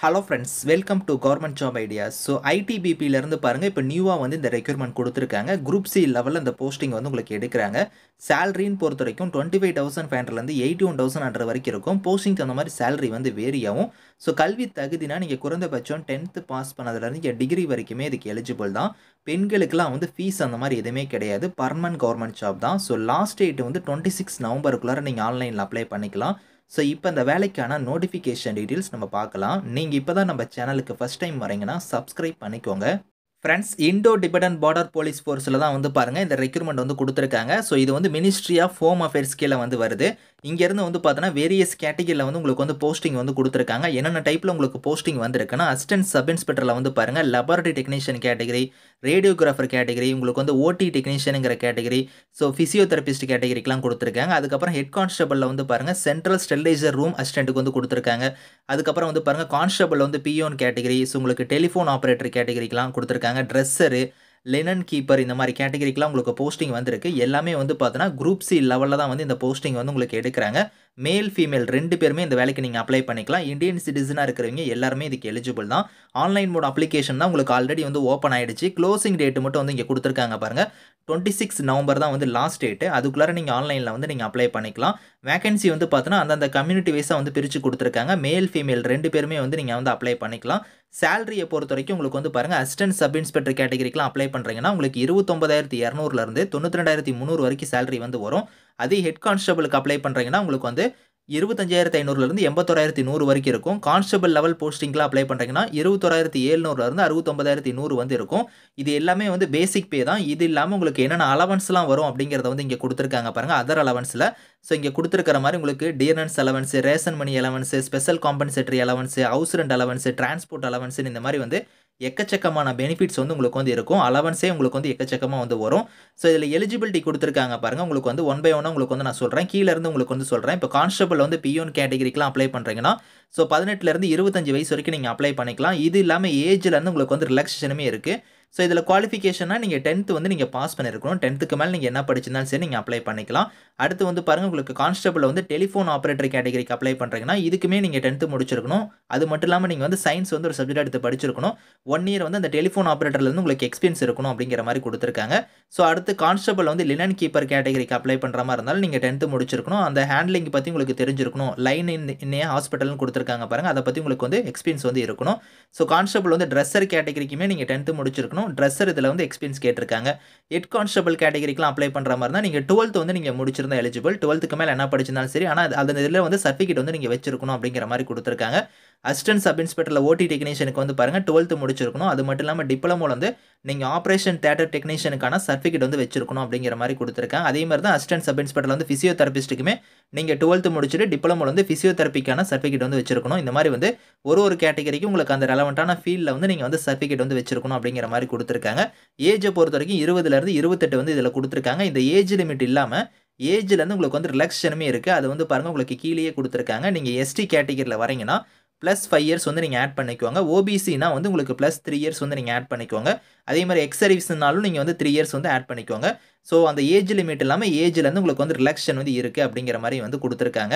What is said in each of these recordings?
hello friends welcome to government job ideas so ஐடிபிபியிலேருந்து பாருங்கள் இப்போ நியூவாக வந்து இந்த ரெக்யூர்மெண்ட் கொடுத்துருக்காங்க குரூப் சி லெவலில் இந்த போஸ்டிங் வந்து உங்களுக்கு எடுக்கிறாங்க சேலரின்னு பொறுத்த வரைக்கும் டுவெண்ட்டி ஃபைவ் தௌசண்ட் ஃபைவ் ஹண்ட்ரட்லேருந்து எயிட்டி ஒன் தௌசண்ட் ஹண்ட்ரட் வரைக்கும் இருக்கும் போஸ்டிங்க்கு அந்த மாதிரி சேலரி வந்து வேரி ஆகும் ஸோ கல்வி தகுதினா நீங்கள் குறைந்தபட்சம் டென்த்து பாஸ் பண்ணதுலேருந்து இங்கே டிகிரி வரைக்குமே இதுக்கு எலிஜிபிள் தான் பெண்களுக்கெல்லாம் வந்து ஃபீஸ் அந்த மாதிரி எதுவுமே கிடையாது பர்மனன்ட் கவர்மெண்ட் ஜாப் தான் ஸோ லாஸ்ட் டேட் வந்து டுவெண்ட்டி சிக்ஸ் நவம்பருக்குள்ளார நீங்கள் ஆன்லைனில் அப்ளை பண்ணிக்கலாம் ஸோ இப்போ இந்த வேலைக்கான நோட்டிஃபிகேஷன் டீட்டெயில்ஸ் நம்ம பார்க்கலாம் நீங்கள் இப்போ தான் நம்ம சேனலுக்கு ஃபஸ்ட் டைம் வரீங்கன்னா சப்ஸ்கிரைப் பண்ணிக்கோங்க friends Indo Tibetan border police ஃபோர்ஸில் தான் வந்து பாருங்கள் இந்த ரெக்ரூட்மெண்ட் வந்து கொடுத்துருக்காங்க ஸோ இது வந்து மினிஸ்ட்ரி ஆஃப் ஹோம் அஃபேர்ஸ் கீழே வந்து வருது இங்கேருந்து வந்து பார்த்தோன்னா வேரியஸ் கேட்டகிரியில் வந்து உங்களுக்கு வந்து போஸ்டிங் வந்து கொடுத்துருக்காங்க என்னென்ன டைப்பில் உங்களுக்கு போஸ்டிங் வந்திருக்குன்னா அசிஸ்டன்ட் சப் இன்ஸ்பெக்டரில் வந்து பாருங்கள் laboratory technician category radiographer category உங்களுக்கு வந்து ஓடி டெக்னீஷியனுங்கிற கேட்டகரி ஸோ ஃபிசியோதெரபிஸ்ட் கேட்டகரிக்கெலாம் கொடுத்துருக்காங்க அதுக்கப்புறம் ஹெட் கான்ஸ்டபிளில் வந்து பாருங்கள் சென்ட்ரல் ஸ்டெரிலைசர் ரூம் அசிஸ்டண்ட்டுக்கு வந்து கொடுத்துருக்காங்க அதுக்கப்புறம் வந்து பாருங்கள் கான்ஸ்டபிள் வந்து பியோன் கேட்டகரி ஸோ உங்களுக்கு டெலிஃபோன் ஆப்ரேட்டர் கேட்டகரிக்கெலாம் கொடுத்துருக்காங்க ட்ரெஸ்ஸரு லெனன் கீப்பர் இந்த மாதிரி கேட்டகரிக்கெலாம் உங்களுக்கு போஸ்டிங் வந்திருக்கு எல்லாமே வந்து பார்த்தோன்னா குரூப் சி லெவலில் தான் வந்து இந்த போஸ்டிங் வந்து உங்களுக்கு எடுக்கிறாங்க மேல் ஃபீமேல் ரெண்டு பேருமே இந்த வேலைக்கு நீங்கள் அப்ளை பண்ணிக்கலாம் இந்தியன் சிட்டிசனாக இருக்கிறவங்க எல்லாருமே இதுக்கு எலிஜிபிள் தான் ஆன்லைன் மோட் அப்ளிகேஷன் தான் உங்களுக்கு ஆல்ரெடி வந்து ஓப்பன் ஆகிடுச்சு க்ளோசிங் டேட் மட்டும் வந்து இங்கே கொடுத்துருக்காங்க பாருங்கள் டுவெண்ட்டி சிக்ஸ் நவம்பர் தான் வந்து லாஸ்ட் டேட்டு அதுக்குள்ளார நீங்கள் ஆன்லைனில் வந்து நீங்கள் அப்ளை பண்ணிக்கலாம் வேகன்சி வந்து பார்த்தோன்னா அந்தந்த கம்யூனிட்டி வைஸாக வந்து பிரித்து கொடுத்துருக்காங்க மேல் ஃபீமேல் ரெண்டு பேருமே வந்து நீங்கள் வந்து அப்ளை பண்ணிக்கலாம் சேலரியை பொறுத்த வரைக்கும் உங்களுக்கு வந்து பாருங்கள் அசிஸ்டன்ட் சப் இன்ஸ்பெக்டர் கேட்டகரிக்கெலாம் அப்ளை பண்ணுறீங்கன்னா உங்களுக்கு இருபத்தொம்பதாயிரத்தி இரநூறுலேருந்து தொண்ணூற்றி ரெண்டாயிரத்தி முந்நூறு வரைக்கும் சேலரி வந்து வரும் அதே ஹெட் கான்ஸ்டபிளுக்கு அப்ளை பண்ணுறீங்கன்னா உங்களுக்கு வந்து இருபத்தஞ்சாயிரத்தி ஐநூறுலேருந்து எண்பத்தோராயிரத்தி நூறு வரைக்கும் இருக்கும் கான்ஸ்டபிள் லெவல் போஸ்டிங்லாம் அப்ளை பண்ணுறீங்கன்னா இருபத்தோராயிரத்தி ஏழ்நூறுலேருந்து அறுபத்தொம்பதாயிரத்தி நூறு வந்து இருக்கும் இது எல்லாமே வந்து பேசிக் பே தான் இது இல்லாமல் உங்களுக்கு என்னென்ன அலவன்ஸ்லாம் வரும் அப்படிங்கிறத வந்து இங்கே கொடுத்துருக்காங்க பாருங்கள் அதர் அலவன்ஸில் ஸோ இங்கே கொடுத்துருக்கிற மாதிரி உங்களுக்கு dearness allowance ration money allowance special compensatory allowance house rent allowance transport அலவன்ஸுன்னு இந்த மாதிரி வந்து எக்கச்சக்கமான பெனிஃபிட்ஸ் வந்து உங்களுக்கு வந்து இருக்கும் அலவன்ஸே உங்களுக்கு வந்து எக்கச்சக்கமாக வந்து வரும் ஸோ இதில் எலிஜிபிலிட்டி கொடுத்துருக்காங்க பாருங்கள் உங்களுக்கு வந்து ஒன் பை ஒன்னாக உங்களுக்கு வந்து நான் சொல்கிறேன் கீழே இருந்து உங்களுக்கு வந்து சொல்கிறேன் இப்போ கான்ஸ்டபிள் வந்து பியூன் கேட்டகரிக்கெலாம் அப்ளை பண்ணுறீங்கன்னா ஸோ பதினெட்டுலேருந்து இருபத்தஞ்சு வயசு வரைக்கும் நீங்கள் அப்ளை பண்ணிக்கலாம் இது இல்லாமல் ஏஜ்லேருந்து உங்களுக்கு வந்து ரிலாக்ஸேஷனுமே இருக்குது ஸோ இதில் குவாலிஃபிகேஷனாக நீங்கள் டென்த்து வந்து நீங்கள் பாஸ் பண்ணியிருக்கணும் டென்த்துக்கு மேலே நீங்கள் என்ன படிச்சிருந்தாலும் சரி நீங்கள் அப்ளை பண்ணிக்கலாம் அடுத்து வந்து பாருங்கள் உங்களுக்கு கான்ஸ்டபிள் வந்து டெலிஃபோன் ஆப்ரேட்டர் கேட்டகரிக்கு அப்ளை பண்ணுறீங்கன்னா இதுக்குமே நீங்கள் டென்த்து முடிச்சிருக்கணும் அது மட்டும் இல்லாமல் நீங்கள் வந்து சயின்ஸ் வந்து ஒரு சப்ஜெக்ட் எடுத்து படிச்சிருக்கணும் ஒன் இயர் வந்து அந்த டெலிஃபோன் ஆப்ரேட்டர்லேருந்து உங்களுக்கு எக்ஸ்பீரியன்ஸ் இருக்கணும் அப்படிங்கிற மாதிரி கொடுத்துருக்காங்க ஸோ அடுத்து கான்ஸ்டபிள் வந்து லினன் கீப்பர் கேட்டகரிக்கு அப்ளை பண்ணுற மாதிரி இருந்தாலும் நீங்கள் டென்த்து முடிச்சிருக்கணும் அந்த ஹேண்ட்லிங் பற்றி உங்களுக்கு தெரிஞ்சிருக்கணும் லைன் இன் இன்னே ஹாஸ்பிட்டல்னு கொடுத்துருக்காங்க பாருங்கள் அதை பற்றி உங்களுக்கு வந்து எக்ஸ்பீரியன்ஸ் வந்து இருக்கணும் ஸோ கான்ஸ்டபிள் வந்து ட்ரெஸ்ஸர் கேட்டகரிக்குமே நீங்கள் டென்த்து முடிச்சிருக்கணும் ட்ரெஸ்ஸர் இதில் வந்து எக்ஸ்பீரியன்ஸ் கேட்டிருக்காங்க ஹெட் கான்ஸ்டபிள் கேட்டகரிக்கெலாம் அப்ளை பண்ணுற மாதிரி தான் நீங்கள் டுவெல்த் வந்து நீங்கள் முடிச்சிருந்தா எலிஜிபிள் டுவெல்த்துக்கு மேலே என்ன படிச்சிருந்தாலும் சரி ஆனால் அந்த இதில் வந்து சர்டிஃபிகேட் வந்து நீங்கள் வச்சிருக்கணும் அப்படிங்கிற மாதிரி கொடுத்துருக்காங்க அசிஸ்டன்ட் சப் இன்ஸ்பெக்டரில் ஓடி டெக்னீஷியனுக்கு வந்து பாருங்கள் டுவெல்த்து முடிச்சிருக்கணும் அது மட்டும் இல்லாமல் டிப்ளமோவில் வந்து நீங்கள் ஆப்ரேஷன் தேட்டர் டெக்னீஷியனுக்கான சர்டிஃபிகேட் வந்து வச்சிருக்கணும் அப்படிங்கிற மாதிரி கொடுத்துருக்காங்க அதே மாதிரி தான் அசிஸ்டன்ட் சப் இன்ஸ்பெக்டரில் வந்து ஃபிசியோதெரபிஸ்ட்டுக்குமே நீங்கள் டுவெல்த்து முடிச்சுட்டு டிப்ளமோவில் வந்து ஃபிசியோதெரப்பிக்கான சர்டிஃபிகேட் வந்து வச்சிருக்கணும் இந்த மாதிரி வந்து ஒரு ஒரு கேட்டகரிக்கு உங்களுக்கு அந்த ரெலவெண்ட்டான ஃபீல்டில் வந்து நீங்கள் வந்து சர்டிஃபிகேட் வந்து வச்சிருக்கணும் அப்படிங்கிற மாதிரி கொடுத்துருக்காங்க ஏஜை பொறுத்த வரைக்கும் இருபதுலேருந்து இருபத்தெட்டு வந்து இதில் கொடுத்துருக்காங்க இந்த ஏஜ் லிமிட் இல்லாமல் ஏஜ்லேருந்து உங்களுக்கு வந்து ரிலாக்ஸேஷனுமே இருக்குது அது வந்து பாருங்கள் உங்களுக்கு கீழேயே கொடுத்துருக்காங்க நீங்கள் எஸ்டி கேட்டகரியில் வரீங்கன்னா ப்ளஸ் ஃபைவ் இயர்ஸ் வந்து நீங்கள் ஆட் பண்ணிக்கோங்க ஓபிசினா வந்து உங்களுக்கு ப்ளஸ் த்ரீ இயர்ஸ் வந்து நீங்கள் ஆட் பண்ணிக்கோங்க அதே மாதிரி எக்ஸ் சர்வீஸ்னாலும் நீங்கள் வந்து த்ரீ இயர்ஸ் வந்து ஆட் பண்ணிக்கோங்க ஸோ அந்த ஏஜ் லிமிட் இல்லாமல் ஏஜ்லேருந்து உங்களுக்கு வந்து ரிலாக்ஸேஷன் வந்து இருக்குது அப்படிங்கிற மாதிரி வந்து கொடுத்துருக்காங்க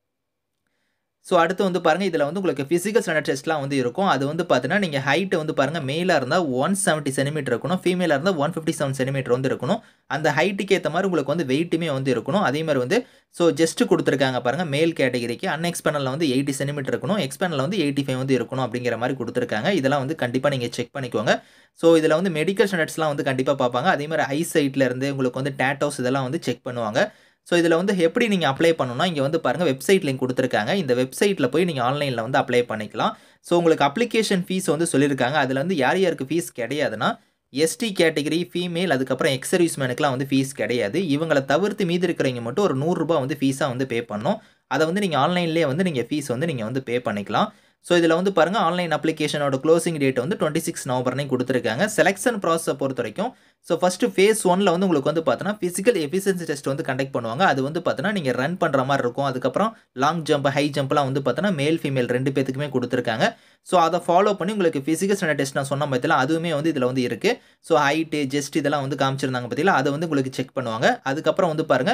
ஸோ அடுத்து வந்து பாருங்கள் இதில் வந்து உங்களுக்கு ஃபிசிக்கல் ஸ்டாண்டர்ட் டெஸ்ட்லாம் வந்து இருக்கும் அது வந்து பார்த்தீங்கன்னா நீங்கள் ஹைட்டு வந்து பாருங்கள் மேலாக இருந்தால் ஒன் செவன்ட்டி சென்டிமீட்டர் இருக்கணும் ஃபீமேலாக இருந்தால் ஒன் ஃபிஃப்டி செவன் சென்டிமீட்டர் வந்து இருக்கணும் அந்த ஹைட்டுக்கு ஏற்ற மாதிரி உங்களுக்கு வந்து வெயிட்டுமே வந்து இருக்கணும் அதே மாதிரி வந்து ஸோ ஜஸ்ட் கொடுத்துருக்காங்க பாருங்கள் மேல் கேட்டகரிக்கு அன்எக்ஸ்பேனலில் வந்து எயிட்டி சென்டிமீட்டர் இருக்கணும் எக்ஸ்பேனில் வந்து எயிட்டி ஃபைவ் வந்து இருக்கணும் அப்படிங்கிற மாதிரி கொடுத்துருக்காங்க இதெல்லாம் வந்து கண்டிப்பாக நீங்கள் செக் பண்ணிக்கோங்க ஸோ இதில் வந்து மெடிக்கல் ஸ்டாண்டர்ட்ஸ்லாம் வந்து கண்டிப்பாக பார்ப்பாங்க அதே மாதிரி ஐ சைட்லேருந்து உங்களுக்கு வந்து டேட்டோஸ் இதெல்லாம் வந்து செக் பண்ணுவாங்க ஸோ இதில் வந்து எப்படி நீங்கள் அப்ளை பண்ணணும்னா இங்கே வந்து பாருங்கள் வெப்சைட் லிங்க் கொடுத்துருக்காங்க இந்த வெப்சைட்டில் போய் நீங்கள் ஆன்லைனில் வந்து அப்ளை பண்ணிக்கலாம் ஸோ உங்களுக்கு அப்ளிகேஷன் ஃபீஸ் வந்து சொல்லியிருக்காங்க அதில் வந்து யார் யாருக்கு ஃபீஸ் கிடையாதுன்னா எஸ்டி கேட்டகரி ஃபீமேல் அதுக்கப்புறம் எக்ஸ் சர்வீஸ்மேனுக்குலாம் வந்து ஃபீஸ் கிடையாது இவங்களை தவிர்த்து மீதி இருக்கிறவங்க மட்டும் ஒரு நூறுரூபா வந்து ஃபீஸாக வந்து பே பண்ணணும் அதை வந்து நீங்கள் ஆன்லைன்லேயே வந்து நீங்கள் ஃபீஸ் வந்து நீங்கள் வந்து பே பண்ணிக்கலாம் ஸோ இதில் வந்து பாருங்கள் ஆன்லைன் அப்ளிகேஷனோட க்ளோசிங் டேட் வந்து டுவெண்ட்டி சிக்ஸ் நவம்பர்னே கொடுத்துருக்காங்க செலெக்ஷன் ப்ராசஸை பொறுத்த வரைக்கும் ஸோ ஃபஸ்ட்டு ஃபேஸ் ஒனில் வந்து உங்களுக்கு வந்து பார்த்தோன்னா ஃபிசிக்கல் எஃபிஷியன்சி டெஸ்ட் வந்து கண்டக்ட் பண்ணுவாங்க அது வந்து பார்த்தோன்னா நீங்கள் ரன் பண்ணுற மாதிரி இருக்கும் அதுக்கப்புறம் லாங் ஜம்ப் ஹை ஜம்ப்லாம் வந்து பார்த்தோன்னா மேல் ஃபீமேல் ரெண்டு பேத்துக்குமே கொடுத்துருக்காங்க ஸோ அதை ஃபாலோ பண்ணி உங்களுக்கு ஃபிசிக்கல் ஸ்டாண்டர்ட் டெஸ்ட் நான் சொன்ன பார்த்தீங்களா அதுவுமே வந்து இதில் வந்து இருக்குது ஸோ ஹைட்டு ஜெஸ்ட் இதெல்லாம் வந்து காமிச்சிருந்தாங்க பார்த்தீங்களா அதை வந்து உங்களுக்கு செக் பண்ணுவாங்க அதுக்கப்புறம் வந்து பாருங்கள்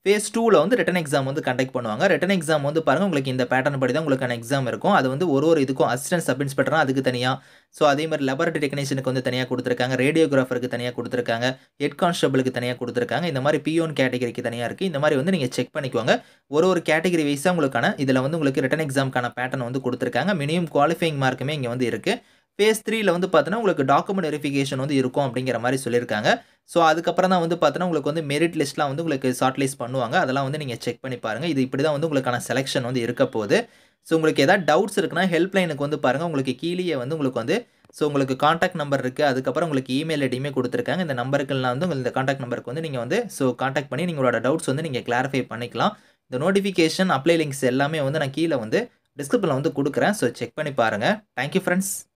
ஃபேஸ் டூவில் வந்து ரிட்டன் எக்ஸாம் வந்து கண்டக்ட் பண்ணுவாங்க ரிட்டன் எக்ஸாம் வந்து பாருங்கள் உங்களுக்கு இந்த பேட்டர்ன் படி தான் உங்களுக்கான எக்ஸாம் இருக்கும் அது வந்து ஒரு ஒரு இதுக்கும் அசிஸ்டன்ட் சப் இன்ஸ்பெக்டராக அதுக்கு தனியாக ஸோ அதே மாதிரி லெபரட்டரி டெக்னீஷியனுக்கு வந்து தனியாக கொடுத்துருக்காங்க ரேடியோகிராஃபருக்கு தனியாக கொடுத்துருக்காங்க ஹெட் கான்ஸ்டபிளுக்கு தனியாக கொடுத்துருக்காங்க இந்த மாதிரி பியோன் கேட்டகரிக்கு தனியாக இருக்குது இந்த மாதிரி வந்து நீங்கள் செக் பண்ணிக்கோங்க ஒரு ஒரு கேட்டகரி வைஸாக உங்களுக்கான இதில் வந்து உங்களுக்கு ரிட்டன் எக்ஸாமுக்கான பேட்டர்ன் வந்து கொடுத்துருக்காங்க மினிமம் குவாலிஃபைங் மார்க்குமே இங்கே வந்து இருக்குது ஃபேஸ் த்ரீல வந்து பார்த்தீங்கன்னா உங்களுக்கு டாக்குமெண்ட் வெரிஃபிகேஷன் வந்து இருக்கும் அப்படிங்கிற மாதிரி சொல்லியிருக்காங்க ஸோ அதுக்கப்புறம் தான் வந்து பார்த்தீங்கன்னா உங்களுக்கு வந்து மெரிட் லிஸ்ட்லாம் வந்து உங்களுக்கு ஷார்ட் லிஸ்ட் பண்ணுவாங்க அதெல்லாம் வந்து நீங்கள் செக் பண்ணி பாருங்கள் இது இப்படி தான் வந்து உங்களுக்கான செலெக்ஷன் வந்து இருக்க போகுது ஸோ உங்களுக்கு ஏதாவது டவுட்ஸ் இருக்குன்னா ஹெல்ப்லைனுக்கு வந்து பாருங்கள் உங்களுக்கு கீழே வந்து உங்களுக்கு வந்து ஸோ உங்களுக்கு காண்டாக்ட் நம்பர் இருக்குது அதுக்கப்புறம் உங்களுக்கு இமெயில் ஐடியுமே கொடுத்துருக்காங்க இந்த நம்பருக்குலாம் வந்து உங்களுக்கு இந்த காண்டாக்ட் நம்பருக்கு வந்து நீங்கள் வந்து ஸோ காண்டாக்ட் பண்ணி நீங்களோட டவுட்ஸ் வந்து நீங்கள் கிளாரிஃபை பண்ணிக்கலாம் இந்த நோட்டிஃபிகேஷன் அப்ளை லிங்க்ஸ் எல்லாமே வந்து நான் கீழே வந்து டிஸ்கிரிப்ஷனில் வந்து கொடுக்குறேன் ஸோ செக் பண்ணி பாருங்கள் தேங்க்யூ ஃப்ரெண்ட்ஸ்